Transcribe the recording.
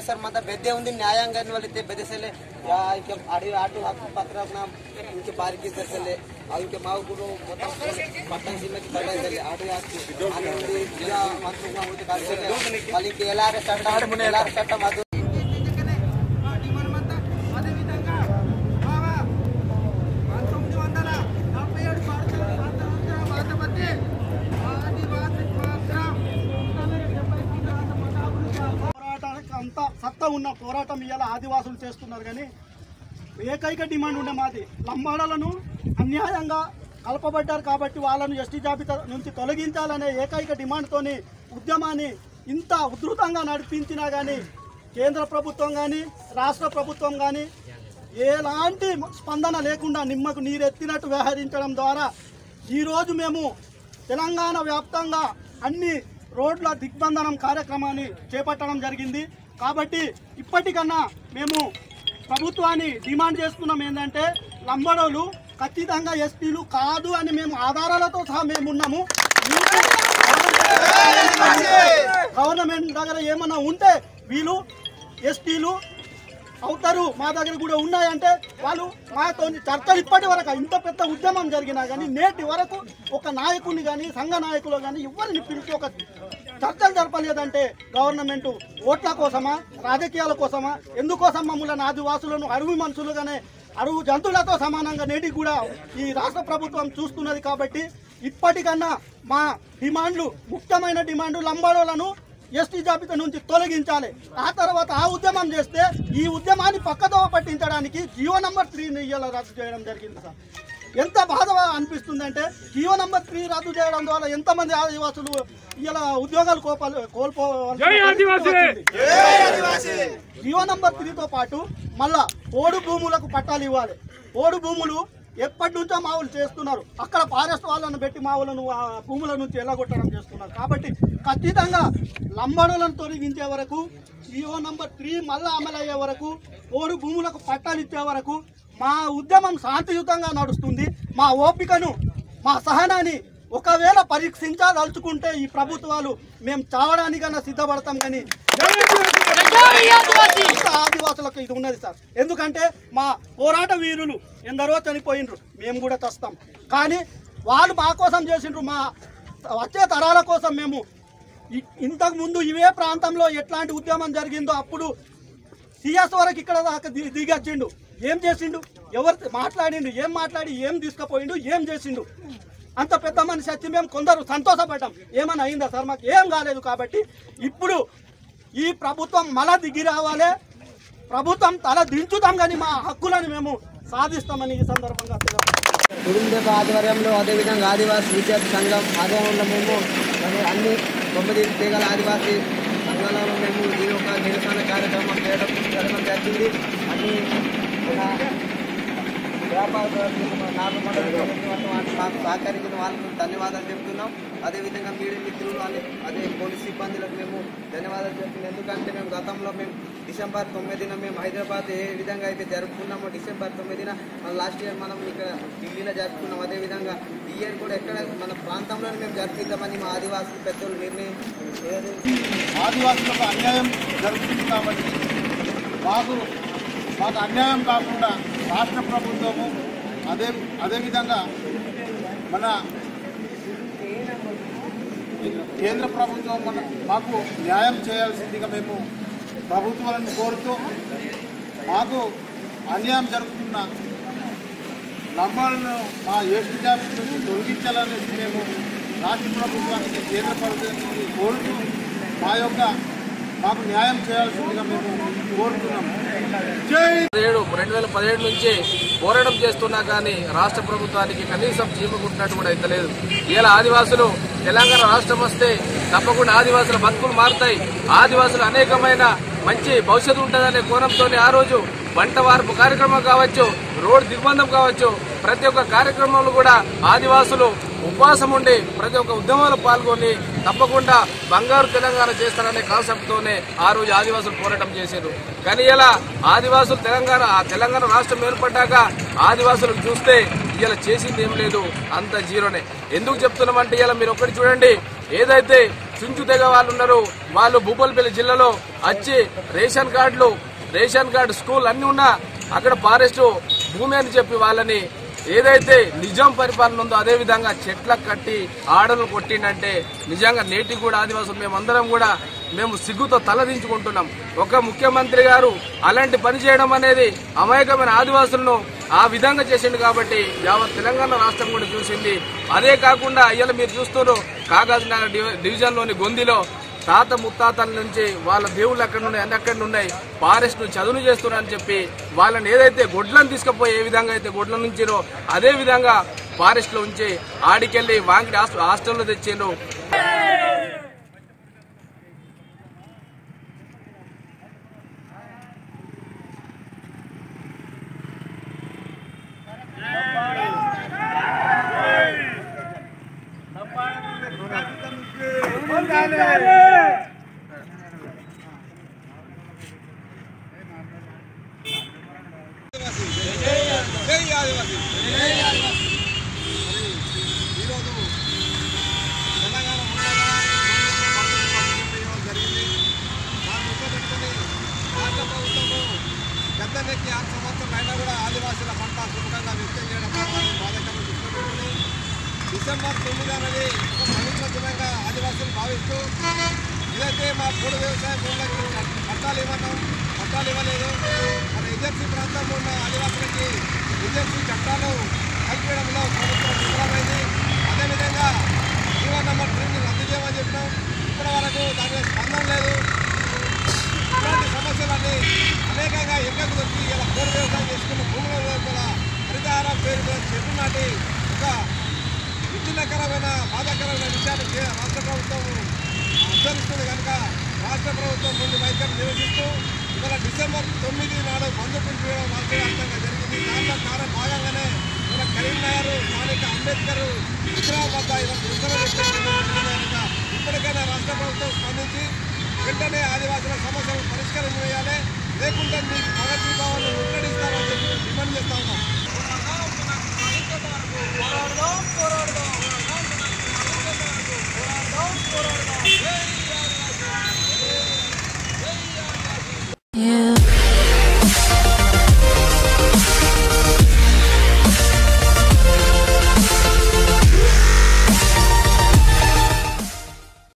Sir ಮತ್ತೆ ಬೆದ್ದೆ ಒಂದು ನ್ಯಾಯಾಂಗ ಅನ್ನುವಲ್ಲಿತ್ತೆ ಬೆದೆಸಲೆ ఇంకే అడి అటు హక్కు పత్రం ఇంకే బారికి తెసలే ఇంకే మా గురు మొత్తం పట్టణ సిమ్మకి పడేసలే అటు హక్కు అది ఇలా మంత్రుగా ఉంది కలిసలే మళ్ళీ ఇంకే ఎలాగ చట్టం ఎలాగ చట్టం అది అదేవిధంగా పంతొమ్మిది వందల డెబ్బై ఏడు బాధపడి ఆదివాసి మాత్రం పోరాటానికి అంత సత్తా ఉన్న పోరాటం ఇవాళ ఆదివాసులు చేస్తున్నారు కానీ ఏకైక డిమాండ్ ఉండే మాది లంబాడలను అన్యాయంగా కలపబడ్డారు కాబట్టి వాళ్ళను ఎస్టీ జాబితా నుంచి తొలగించాలనే ఏకైక డిమాండ్తోని ఉద్యమాన్ని ఇంత ఉధృతంగా నడిపించినా కానీ కేంద్ర ప్రభుత్వం కానీ రాష్ట్ర ప్రభుత్వం కానీ ఎలాంటి స్పందన లేకుండా నిమ్మకు నీరెత్తినట్టు వ్యవహరించడం ద్వారా ఈరోజు మేము తెలంగాణ వ్యాప్తంగా అన్ని రోడ్ల దిగ్బంధనం కార్యక్రమాన్ని చేపట్టడం జరిగింది కాబట్టి ఇప్పటికన్నా మేము ప్రభుత్వాన్ని డిమాండ్ చేస్తున్నాం ఏంటంటే లంబడోలు ఖచ్చితంగా ఎస్పీలు కాదు అని మేము ఆధారాలతో సహా మేము ఉన్నాము మీకు గవర్నమెంట్ దగ్గర ఏమన్నా ఉంటే వీళ్ళు ఎస్టీలు అవుతారు మా దగ్గర కూడా ఉన్నాయంటే వాళ్ళు మాతో చర్చలు ఇప్పటి వరకు ఇంత పెద్ద ఉద్యమం జరిగినా కానీ నేటి వరకు ఒక నాయకుడిని కానీ సంఘ నాయకులు కానీ ఎవరిని పిలిచి ఒక చర్చలు జరపలేదంటే గవర్నమెంట్ ఓట్ల కోసమా రాజకీయాల కోసమా ఎందుకోసం మమ్మల్ని ఆదివాసులను అడవి మనుషులుగానే అడవు జంతువులతో సమానంగా నేటికి కూడా ఈ రాష్ట్ర ప్రభుత్వం చూస్తున్నది కాబట్టి ఇప్పటికన్నా మా డిమాండ్లు ముఖ్యమైన డిమాండ్లు లంబాడోలను ఎస్టీ జాబితా నుంచి తొలగించాలి ఆ తర్వాత ఆ ఉద్యమం చేస్తే ఈ ఉద్యమాన్ని పక్కదోవ పట్టించడానికి జియో నంబర్ త్రీని ఇవాళ రద్దు చేయడం జరిగింది సార్ ఎంత బాధ అనిపిస్తుందంటే జియో నంబర్ త్రీ రద్దు చేయడం ద్వారా ఎంతమంది ఆదివాసులు ఇలా ఉద్యోగాలు కోపాలు కోల్పోవాలి జియో నంబర్ త్రీతో పాటు మళ్ళా ఓడు భూములకు పట్టాలు ఇవ్వాలి ఓడు భూములు ఎప్పటి నుంచో మావులు చేస్తున్నారు అక్కడ ఫారెస్ట్ వాళ్ళను పెట్టి మావులను ఆ భూముల నుంచి ఎల్లగొట్టడం చేస్తున్నారు కాబట్టి ఖచ్చితంగా లంబడులను తొలగించే వరకు జియో నంబర్ త్రీ మళ్ళా అమలు అయ్యే వరకు ఓడు భూములకు పట్టాలు ఇచ్చే వరకు మా ఉద్యమం శాంతియుతంగా నడుస్తుంది మా ఓపికను మా సహనాన్ని ఒకవేళ పరీక్షించదలుచుకుంటే ఈ ప్రభుత్వాలు మేము చావడానికన్నా సిద్ధపడతాం కానీ అంత ఆదివాసులకు ఇది ఉన్నది సార్ ఎందుకంటే మా పోరాట వీరులు ఎందరో చనిపోయినరు మేము కూడా చస్తాం కానీ వాళ్ళు మా కోసం చేసిండ్రు మా వచ్చే తరాల కోసం మేము ఇ- ఇంతకు ముందు ఇవే ప్రాంతంలో ఎట్లాంటి ఉద్యమం జరిగిందో అప్పుడు సిఎస్ వరకు ఇక్కడ దాకా ది- దిగొచ్చిండు ఏం చేసిండు ఎవరు మాట్లాడిండు ఏం మాట్లాడి ఏం తీసుకుపోయిండు ఏం చేసిండు అంత పెద్ద మనిషి వచ్చి మేము కొందరు సంతోషపడ్డాం ఏమైనా అయిందా సార్ మాకు ఏం కాలేదు కాబట్టి ఇప్పుడు ఈ ప్రభుత్వం మళ్ళా దిగి రావాలి ప్రభుత్వం తల దించుతాం కానీ మా హక్కులను మేము సాధిస్తామని ఈ సందర్భంగా తెలియజేస్తున్నాం. కుటుంబ ఆధ్వర్యంలో అదేవిధంగా ఆదివాసీ విద్యార్థి సంఘం ఆధ్వర్యంలో మేము మరి అన్ని తొమ్మిది తీగల ఆదివాసీ సంఘాలలో మేము ఈ యొక్క నిరసన కార్యక్రమం చేయడం జరగడం జరిగింది అన్ని మన వ్యాపారస్తులు, మన నాలుగు మండలం మాకు సహకరించిన వాళ్ళకు ధన్యవాదాలు చెప్తున్నాం అదేవిధంగా మీడియా మిత్రులు అని అదే పోలీస్ సిబ్బందులకు మేము ధన్యవాదాలు చెప్తున్నాం ఎందుకంటే మేము గతంలో మేము డిసెంబర్ తొమ్మిదిన మేము హైదరాబాద్ ఏ విధంగా అయితే జరుపుకున్నామో డిసెంబర్ తొమ్మిదిన మన లాస్ట్ ఇయర్ మనం ఇక్కడ ఢిల్లీలో జరుపుకున్నాం అదేవిధంగా ఈ ఇయర్ కూడా ఎక్కడ మన ప్రాంతంలోనే మేము జరిపిద్దామని మా ఆదివాసీ పెద్దలు నిర్ణయం ఆదివాసులకు అన్యాయం జరుగుతుంది కాబట్టి మాకు మాకు అన్యాయం కాకుండా రాష్ట్ర ప్రభుత్వము అదే అదేవిధంగా మన కేంద్ర ప్రభుత్వం మన మాకు న్యాయం చేయాల్సిందిగా మేము ప్రభుత్వాలను కోరుతూ మాకు అన్యాయం జరుగుతున్న లంబాలను మా ఏసు జాతి నుంచి తొలగించాలనేసి మేము రాష్ట్ర ప్రభుత్వానికి కేంద్ర ప్రభుత్వానికి కోరుతూ మా యొక్క మాకు న్యాయం చేయాల్సిందిగా మేము కోరుతున్నాం జై పదిహేడు రెండు వేల పదిహేడు నుంచి పోరాటం చేస్తున్నా కానీ రాష్ట్ర ప్రభుత్వానికి కనీసం చీమకుట్టినట్టు కూడా ఎత్తలేదు ఇలా ఆదివాసులు తెలంగాణ రాష్ట్రం వస్తే తప్పకుండా ఆదివాసుల బతుకులు మారుతాయి ఆదివాసులు అనేకమైన మంచి భవిష్యత్తు ఉంటుందనే కోణంతో ఆ రోజు వంట వార్పు కార్యక్రమం కావచ్చు రోడ్ దిగ్బంధం కావచ్చు ప్రతి ఒక్క కార్యక్రమంలో కూడా ఆదివాసులు ఉపవాసం ఉండి ప్రతి ఒక్క ఉద్యమంలో పాల్గొని తప్పకుండా బంగారు తెలంగాణ చేస్తారనే కాన్సెప్ట్ తోనే ఆ రోజు ఆదివాసులు పోరాటం చేశారు కానీ ఇలా ఆదివాసులు తెలంగాణ ఆ తెలంగాణ రాష్ట్రం ఏర్పడ్డాక ఆదివాసులకు చూస్తే ఇలా చేసింది ఏం లేదు అంత జీరోనే ఎందుకు చెప్తున్నామంటే ఇలా మీరు ఒక్కటి చూడండి ఏదైతే సించు తెగ వాళ్ళు ఉన్నారు వాళ్ళు భూపాలపల్లి జిల్లాలో వచ్చి రేషన్ కార్డులు రేషన్ కార్డు స్కూల్ అన్ని ఉన్నా అక్కడ ఫారెస్ట్ భూమి అని చెప్పి వాళ్ళని ఏదైతే నిజాం పరిపాలన ఉందో అదే విధంగా చెట్లకు కట్టి ఆడలను కొట్టిండంటే నిజంగా నేటికి కూడా ఆదివాసులు మేమందరం కూడా మేము సిగ్గుతో తలదించుకుంటున్నాం ఒక ముఖ్యమంత్రి గారు అలాంటి పని చేయడం అనేది అమాయకమైన ఆదివాసులను ఆ విధంగా చేసిండు కాబట్టి యావత్ తెలంగాణ రాష్ట్రం కూడా చూసింది అదే కాకుండా ఇవాళ మీరు చూస్తున్నారు కాగజ్ నగర్ డివి- డివిజన్లోని గొందిలో తాత ముత్తాతల నుంచి వాళ్ళ దేవుళ్ళు ఎక్కడ ఉన్నాయి అన్ని అక్కడ ఉన్నాయి ఫారెస్ట్ ను చదును చేస్తున్నారని చెప్పి వాళ్ళని ఏదైతే గొడ్లను తీసుకుపోయి ఏ విధంగా అయితే గొడ్ల నుంచిరో అదే విధంగా ఫారెస్ట్ లో ఉంచి ఆడికెళ్లి వాంకిడి హాస్ట- హాస్టల్లో తెచ్చిండ్రు జై ఆదివాసీ ఈరోజు తెలంగాణ జరిగింది దాన్ని ముఖ్య పెట్టుకుని రాష్ట్ర ప్రభుత్వము గద్దెనెక్కి ఆరు సంవత్సరాలు అయినా కూడా ఆదివాసీల పంట సుఖంగా వ్యక్తం చేయడం కావాలని బాధకరం దృష్టిలో పెట్టుకుని డిసెంబర్ తొమ్మిది అనేది ఒక పవిత్ర దినంగా ఆదివాసులు భావిస్తూ ఇదైతే మా పూడు వ్యవసాయ భూములకి పట్టాలు ఇవ్వడం పట్టాలు ఇవ్వలేదు మన ఏజెన్సీ ప్రాంతంలో ఉన్న ఆదివాసులకి ఏజెన్సీ చట్టాలు కల్పించడంలో ప్రభుత్వం విఫలమైంది అదేవిధంగా జీవో నెంబర్ త్రీని రద్దు చేయమని చెప్పినాం ఇప్పటి వరకు దాని మీద స్పందన లేదు ఇలాంటి సమస్యలన్నీ అనేకంగా ఎక్కడికి వచ్చి ఇలా పూర్వ వ్యవసాయం చేసుకున్న భూములలో కూడా హరితహారం పేరు మీద చెట్టు నాటి ఒక విచ్ఛిన్నకరమైన బాధాకరమైన విషయాన్ని చే- రాష్ట్ర ప్రభుత్వం అనుసరిస్తుంది కనుక రాష్ట్ర ప్రభుత్వం ముందు వైఖరి నిరసిస్తూ ఇవాళ డిసెంబర్ తొమ్మిది నాడు బంధు పిలిపియడం రాష్ట్ర వ్యాప్తంగా జరిగింది దాంట్లో కారణం భాగంగానే ఇవాళ కరీంనగర్ స్థానిక అంబేద్కర్ విగ్రహం వద్ద ఇవాళ నిరసన వ్యక్తం చేయడం కనుక ఇప్పటికైనా రాష్ట్ర ప్రభుత్వం స్పందించి వెంటనే ఆదివాసుల సమస్యలను పరిష్కారం చేయాలి లేకుంటే మీకు భగత్ దీపావళి ముట్టడిస్తాం